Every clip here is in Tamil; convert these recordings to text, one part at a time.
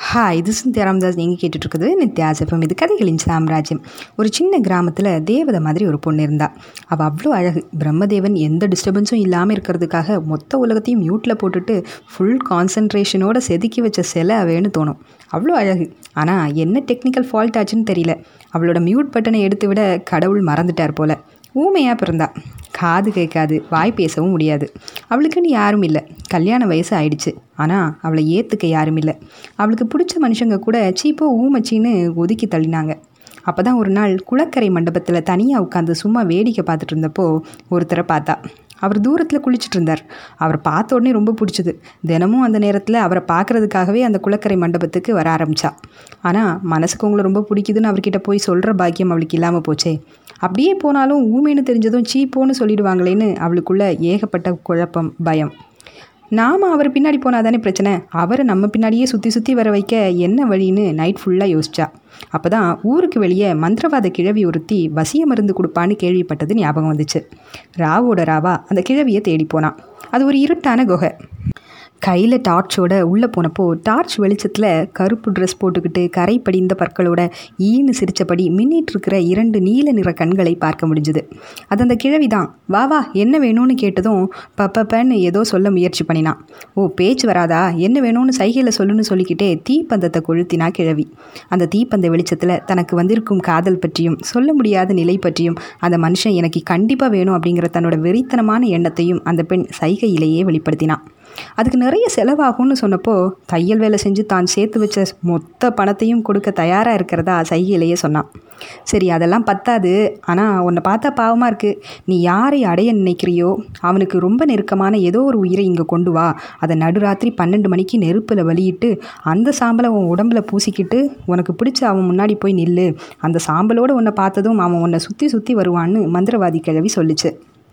ஹாய் இது சிந்தியா ராமதாஸ் நீங்கள் கேட்டுட்ருக்குது நித்யாசப்பம் இது கதைகளின் சாம்ராஜ்யம் ஒரு சின்ன கிராமத்தில் தேவதை மாதிரி ஒரு பொண்ணு இருந்தா அவள் அவ்வளோ அழகு பிரம்மதேவன் எந்த டிஸ்டர்பன்ஸும் இல்லாமல் இருக்கிறதுக்காக மொத்த உலகத்தையும் மியூட்டில் போட்டுட்டு ஃபுல் கான்சன்ட்ரேஷனோட செதுக்கி வச்ச சிலை அவேன்னு தோணும் அவ்வளோ அழகு ஆனால் என்ன டெக்னிக்கல் ஃபால்ட் ஆச்சுன்னு தெரியல அவளோட மியூட் பட்டனை எடுத்து விட கடவுள் மறந்துட்டார் போல ஊமையாக பிறந்தா காது கேட்காது வாய் பேசவும் முடியாது அவளுக்குன்னு யாரும் இல்லை கல்யாண வயசு ஆயிடுச்சு ஆனால் அவளை ஏற்றுக்க யாரும் இல்லை அவளுக்கு பிடிச்ச மனுஷங்க கூட சீப்போ ஊமச்சின்னு ஒதுக்கி தள்ளினாங்க அப்போ தான் ஒரு நாள் குளக்கரை மண்டபத்தில் தனியாக உட்காந்து சும்மா வேடிக்கை பார்த்துட்டு இருந்தப்போ ஒருத்தரை பார்த்தா அவர் தூரத்தில் குளிச்சுட்டு இருந்தார் அவரை பார்த்த உடனே ரொம்ப பிடிச்சது தினமும் அந்த நேரத்தில் அவரை பார்க்குறதுக்காகவே அந்த குளக்கரை மண்டபத்துக்கு வர ஆரம்பித்தா ஆனால் மனசுக்கு உங்களை ரொம்ப பிடிக்குதுன்னு அவர்கிட்ட போய் சொல்கிற பாக்கியம் அவளுக்கு இல்லாமல் போச்சே அப்படியே போனாலும் ஊமைன்னு தெரிஞ்சதும் சீப்போன்னு சொல்லிடுவாங்களேன்னு அவளுக்குள்ள ஏகப்பட்ட குழப்பம் பயம் நாம் அவர் பின்னாடி போனால் தானே பிரச்சனை அவரை நம்ம பின்னாடியே சுற்றி சுற்றி வர வைக்க என்ன வழின்னு நைட் ஃபுல்லாக யோசிச்சா அப்போ தான் ஊருக்கு வெளியே மந்திரவாத கிழவி ஒருத்தி வசிய மருந்து கொடுப்பான்னு கேள்விப்பட்டது ஞாபகம் வந்துச்சு ராவோட ராவா அந்த கிழவியை தேடி போனான் அது ஒரு இருட்டான குகை கையில் டார்ச்சோட உள்ளே போனப்போ டார்ச் வெளிச்சத்தில் கருப்பு ட்ரெஸ் போட்டுக்கிட்டு கரை படிந்த பற்களோட ஈன்னு சிரித்தபடி மின்னிட்டு இருக்கிற இரண்டு நீல நிற கண்களை பார்க்க முடிஞ்சுது அது அந்த கிழவி தான் வா வா என்ன வேணும்னு கேட்டதும் பப்பப்பன்னு ஏதோ சொல்ல முயற்சி பண்ணினான் ஓ பேச்சு வராதா என்ன வேணும்னு சைகையில் சொல்லுன்னு சொல்லிக்கிட்டே தீப்பந்தத்தை கொளுத்தினா கிழவி அந்த தீப்பந்த வெளிச்சத்தில் தனக்கு வந்திருக்கும் காதல் பற்றியும் சொல்ல முடியாத நிலை பற்றியும் அந்த மனுஷன் எனக்கு கண்டிப்பாக வேணும் அப்படிங்கிற தன்னோட வெறித்தனமான எண்ணத்தையும் அந்த பெண் சைகையிலேயே வெளிப்படுத்தினான் அதுக்கு நிறைய செலவாகும்னு சொன்னப்போ தையல் வேலை செஞ்சு தான் சேர்த்து வச்ச மொத்த பணத்தையும் கொடுக்க தயாராக இருக்கிறதா சைகையிலேயே சொன்னான் சரி அதெல்லாம் பத்தாது ஆனால் உன்னை பார்த்தா பாவமாக இருக்குது நீ யாரை அடைய நினைக்கிறியோ அவனுக்கு ரொம்ப நெருக்கமான ஏதோ ஒரு உயிரை இங்கே கொண்டு வா அதை நடுராத்திரி பன்னெண்டு மணிக்கு நெருப்பில் வலியிட்டு அந்த சாம்பலை உன் உடம்புல பூசிக்கிட்டு உனக்கு பிடிச்ச அவன் முன்னாடி போய் நில்லு அந்த சாம்பலோடு உன்னை பார்த்ததும் அவன் உன்னை சுற்றி சுற்றி வருவான்னு மந்திரவாதி கிழவி சொல்லிச்சு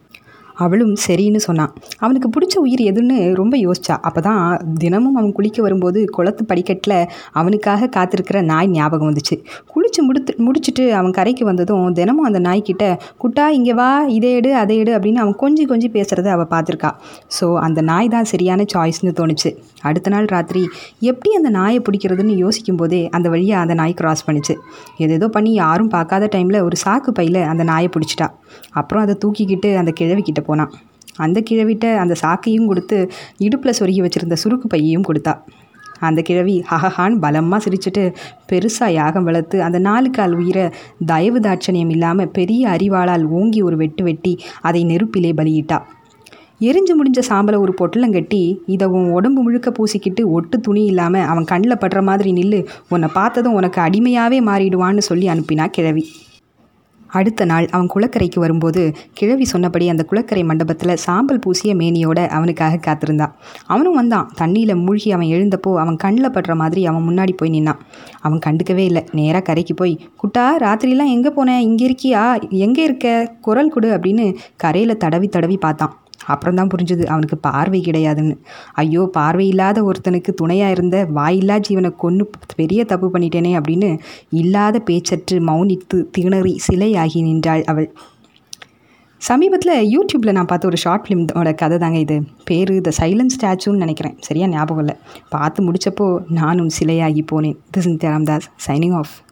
அவளும் சரின்னு சொன்னான் அவனுக்கு பிடிச்ச உயிர் எதுன்னு ரொம்ப யோசிச்சா அப்போ தான் தினமும் அவன் குளிக்க வரும்போது குளத்து படிக்கட்டில் அவனுக்காக காத்திருக்கிற நாய் ஞாபகம் வந்துச்சு குளிச்சு முடித்து முடிச்சுட்டு அவன் கரைக்கு வந்ததும் தினமும் அந்த நாய்க்கிட்ட குட்டா இங்கே வா இதை எடு அதை எடு அப்படின்னு அவன் கொஞ்சம் கொஞ்சம் பேசுகிறத அவள் பார்த்துருக்கா ஸோ அந்த நாய் தான் சரியான சாய்ஸ்னு தோணுச்சு அடுத்த நாள் ராத்திரி எப்படி அந்த நாயை பிடிக்கிறதுன்னு யோசிக்கும் போதே அந்த வழியாக அந்த நாய் கிராஸ் பண்ணிச்சு எதேதோ பண்ணி யாரும் பார்க்காத டைமில் ஒரு சாக்கு பையில் அந்த நாயை பிடிச்சிட்டா அப்புறம் அதை தூக்கிக்கிட்டு அந்த கிழவிக்கிட்ட போனான் அந்த கிழவிட்ட அந்த சாக்கையும் கொடுத்து இடுப்பில் சொருகி வச்சுருந்த சுருக்கு பையையும் கொடுத்தா அந்த கிழவி ஹஹஹான் பலமாக சிரிச்சுட்டு பெருசாக யாகம் வளர்த்து அந்த நாலு கால் உயிரை தயவு தாட்சணியம் இல்லாமல் பெரிய அறிவாளால் ஓங்கி ஒரு வெட்டு வெட்டி அதை நெருப்பிலே பலியிட்டா எரிஞ்சு முடிஞ்ச சாம்பலை ஒரு பொட்டலம் கட்டி இதை உன் உடம்பு முழுக்க பூசிக்கிட்டு ஒட்டு துணி இல்லாமல் அவன் கண்ணில் படுற மாதிரி நில்லு உன்னை பார்த்ததும் உனக்கு அடிமையாகவே மாறிடுவான்னு சொல்லி அனுப்பினா கிழவி அடுத்த நாள் அவன் குளக்கரைக்கு வரும்போது கிழவி சொன்னபடி அந்த குளக்கரை மண்டபத்தில் சாம்பல் பூசிய மேனியோட அவனுக்காக காத்திருந்தான் அவனும் வந்தான் தண்ணியில் மூழ்கி அவன் எழுந்தப்போ அவன் கண்ணில் படுற மாதிரி அவன் முன்னாடி போய் நின்னான் அவன் கண்டுக்கவே இல்லை நேராக கரைக்கு போய் குட்டா ராத்திரிலாம் எங்கே போனேன் இங்கே இருக்கியா எங்கே இருக்க குரல் கொடு அப்படின்னு கரையில் தடவி தடவி பார்த்தான் அப்புறம் தான் புரிஞ்சுது அவனுக்கு பார்வை கிடையாதுன்னு ஐயோ பார்வை இல்லாத ஒருத்தனுக்கு துணையாக இருந்த வாயில்லா ஜீவனை கொன்று பெரிய தப்பு பண்ணிட்டேனே அப்படின்னு இல்லாத பேச்சற்று மௌனித்து திணறி சிலையாகி நின்றாள் அவள் சமீபத்தில் யூடியூப்பில் நான் பார்த்த ஒரு ஷார்ட் ஃபிலிமோட கதை தாங்க இது பேர் த சைலன்ஸ் ஸ்டாச்சுன்னு நினைக்கிறேன் சரியா ஞாபகம் இல்லை பார்த்து முடித்தப்போ நானும் சிலையாகி போனேன் this is Ramdas signing of